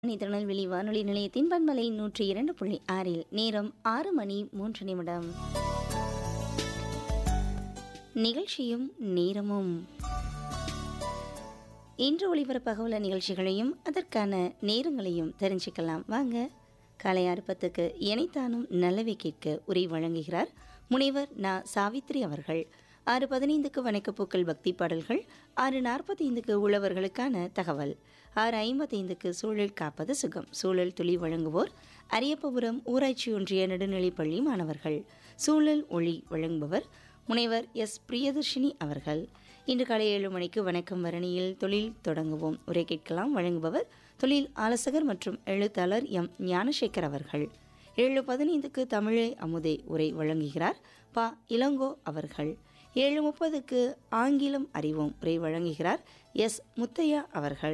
சென்னை திருநெல்வேலி வானொலி நிலையத்தின் பண்பலை நூற்றி இரண்டு புள்ளி ஆறில் நேரம் ஆறு மணி மூன்று நிமிடம் நிகழ்ச்சியும் நேரமும் இன்று ஒளிபரப்பாக உள்ள நிகழ்ச்சிகளையும் அதற்கான நேரங்களையும் தெரிஞ்சுக்கலாம் வாங்க காலை ஆறு பத்துக்கு இணைத்தானும் நல்லவை கேட்க உரை வழங்குகிறார் முனைவர் நா சாவித்ரி அவர்கள் ஆறு பதினைந்துக்கு வணக்கப்பூக்கள் பக்தி பாடல்கள் ஆறு நாற்பத்தைந்துக்கு உழவர்களுக்கான தகவல் ஆறு ஐம்பத்தைந்துக்கு சூழல் காப்பது சுகம் சூழல் துளி வழங்குவோர் அரியப்பபுரம் ஊராட்சி ஒன்றிய நடுநிலைப்பள்ளி மாணவர்கள் சூழல் ஒளி வழங்குபவர் முனைவர் எஸ் பிரியதர்ஷினி அவர்கள் இன்று காலை ஏழு மணிக்கு வணக்கம் வரணியில் தொழில் தொடங்குவோம் உரை கேட்கலாம் வழங்குபவர் தொழில் ஆலோசகர் மற்றும் எழுத்தாளர் எம் ஞானசேகர் அவர்கள் ஏழு பதினைந்துக்கு தமிழே அமுதே உரை வழங்குகிறார் பா இளங்கோ அவர்கள் ஏழு முப்பதுக்கு ஆங்கிலம் அறிவோம் உரை வழங்குகிறார் எஸ் முத்தையா அவர்கள்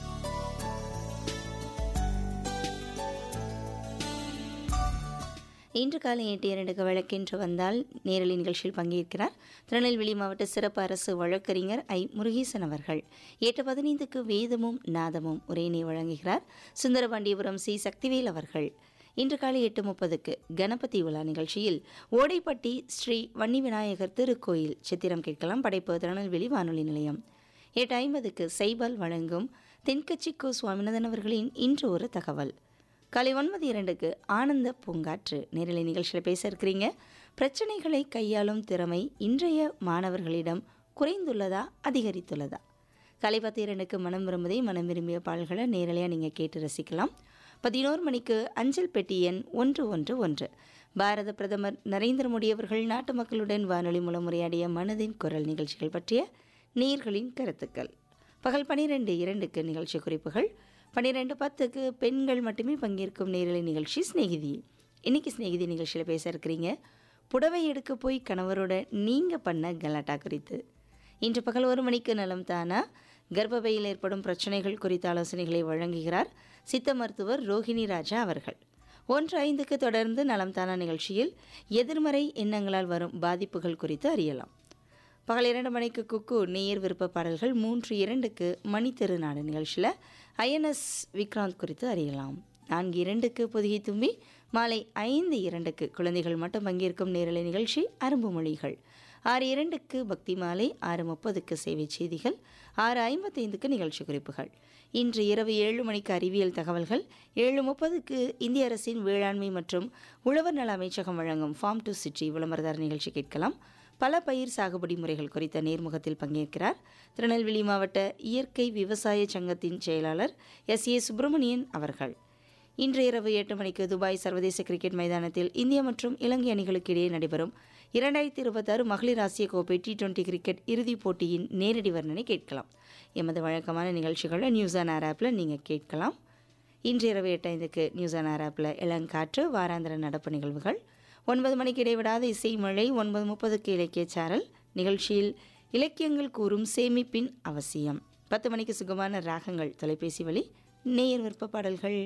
இன்று காலை எட்டு இரண்டுக்கு வழக்கென்று வந்தால் நேரலை நிகழ்ச்சியில் பங்கேற்கிறார் திருநெல்வேலி மாவட்ட சிறப்பு அரசு வழக்கறிஞர் ஐ முருகேசன் அவர்கள் எட்டு பதினைந்துக்கு வேதமும் நாதமும் உரையினை வழங்குகிறார் சுந்தரபாண்டியபுரம் சி சக்திவேல் அவர்கள் இன்று காலை எட்டு முப்பதுக்கு கணபதி விழா நிகழ்ச்சியில் ஓடைப்பட்டி ஸ்ரீ வன்னி விநாயகர் திருக்கோயில் சித்திரம் கேட்கலாம் படைப்பு திருநெல்வேலி வானொலி நிலையம் எட்டு ஐம்பதுக்கு சைபால் வழங்கும் தென்கட்சி கோ சுவாமிநாதன் அவர்களின் இன்று ஒரு தகவல் காலை ஒன்பது இரண்டுக்கு ஆனந்த பூங்காற்று நேரலை நிகழ்ச்சியில் பேச இருக்கிறீங்க பிரச்சனைகளை கையாளும் திறமை இன்றைய மாணவர்களிடம் குறைந்துள்ளதா அதிகரித்துள்ளதா காலை பத்து இரண்டுக்கு மனம் விரும்புதே மனம் விரும்பிய பாடல்களை நேரலையாக நீங்கள் கேட்டு ரசிக்கலாம் பதினோரு மணிக்கு அஞ்சல் பெட்டி எண் ஒன்று ஒன்று ஒன்று பாரத பிரதமர் நரேந்திர மோடி அவர்கள் நாட்டு மக்களுடன் வானொலி மூலம் உரையாடிய மனதின் குரல் நிகழ்ச்சிகள் பற்றிய நேர்களின் கருத்துக்கள் பகல் பனிரெண்டு இரண்டுக்கு நிகழ்ச்சி குறிப்புகள் பன்னிரெண்டு பத்துக்கு பெண்கள் மட்டுமே பங்கேற்கும் நேரலை நிகழ்ச்சி சிநேகிதி இன்னைக்கு சிநேகிதி நிகழ்ச்சியில் பேச இருக்கிறீங்க புடவை எடுக்க போய் கணவரோட நீங்கள் பண்ண கலாட்டா குறித்து இன்று பகல் ஒரு மணிக்கு நலம் தானா கர்ப்பப்பையில் ஏற்படும் பிரச்சனைகள் குறித்த ஆலோசனைகளை வழங்குகிறார் சித்த மருத்துவர் ரோஹிணி ராஜா அவர்கள் ஒன்று ஐந்துக்கு தொடர்ந்து நலம் தானா நிகழ்ச்சியில் எதிர்மறை எண்ணங்களால் வரும் பாதிப்புகள் குறித்து அறியலாம் பகல் இரண்டு மணிக்கு குக்கு நேயர் விருப்ப பாடல்கள் மூன்று இரண்டுக்கு மணி திருநாடு நிகழ்ச்சியில் ஐஎன்எஸ் விக்ராந்த் குறித்து அறியலாம் நான்கு இரண்டுக்கு பொதுகை தும்பி மாலை ஐந்து இரண்டுக்கு குழந்தைகள் மட்டும் பங்கேற்கும் நேரலை நிகழ்ச்சி அரும்பு மொழிகள் ஆறு இரண்டுக்கு பக்தி மாலை ஆறு முப்பதுக்கு சேவை செய்திகள் ஆறு ஐம்பத்தைந்துக்கு நிகழ்ச்சி குறிப்புகள் இன்று இரவு ஏழு மணிக்கு அறிவியல் தகவல்கள் ஏழு முப்பதுக்கு இந்திய அரசின் வேளாண்மை மற்றும் உழவர் நல அமைச்சகம் வழங்கும் ஃபார்ம் டு சிட்டி விளம்பரதார நிகழ்ச்சி கேட்கலாம் பல பயிர் சாகுபடி முறைகள் குறித்த நேர்முகத்தில் பங்கேற்கிறார் திருநெல்வேலி மாவட்ட இயற்கை விவசாய சங்கத்தின் செயலாளர் எஸ் ஏ சுப்பிரமணியன் அவர்கள் இன்று இரவு எட்டு மணிக்கு துபாய் சர்வதேச கிரிக்கெட் மைதானத்தில் இந்திய மற்றும் இலங்கை அணிகளுக்கு இடையே நடைபெறும் இரண்டாயிரத்தி இருபத்தாறு மகளிர் ஆசிய கோப்பை டி டுவெண்டி கிரிக்கெட் இறுதிப் போட்டியின் நேரடி வர்ணனை கேட்கலாம் எமது வழக்கமான நிகழ்ச்சிகளை நியூஸ் ஆன் ஏர் ஆப்பில் நீங்கள் கேட்கலாம் இன்று இரவு எட்டு ஐந்துக்கு நியூஸ் ஆன் ஏர் ஆப்பில் இளங்காற்று வாராந்திர நடப்பு நிகழ்வுகள் ஒன்பது மணிக்கு இடைவிடாத இசை மழை ஒன்பது முப்பதுக்கு இலக்கிய சாரல் நிகழ்ச்சியில் இலக்கியங்கள் கூறும் சேமிப்பின் அவசியம் பத்து மணிக்கு சுகமான ராகங்கள் தொலைபேசி வழி நேயர் விருப்ப பாடல்கள்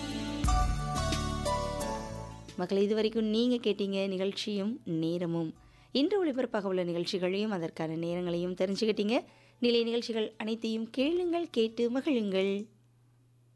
மக்களை இதுவரைக்கும் நீங்கள் கேட்டீங்க நிகழ்ச்சியும் நேரமும் இன்று ஒளிபரப்பாக உள்ள நிகழ்ச்சிகளையும் அதற்கான நேரங்களையும் தெரிஞ்சுக்கிட்டீங்க நிலை நிகழ்ச்சிகள் அனைத்தையும் கேளுங்கள் கேட்டு மகிழுங்கள்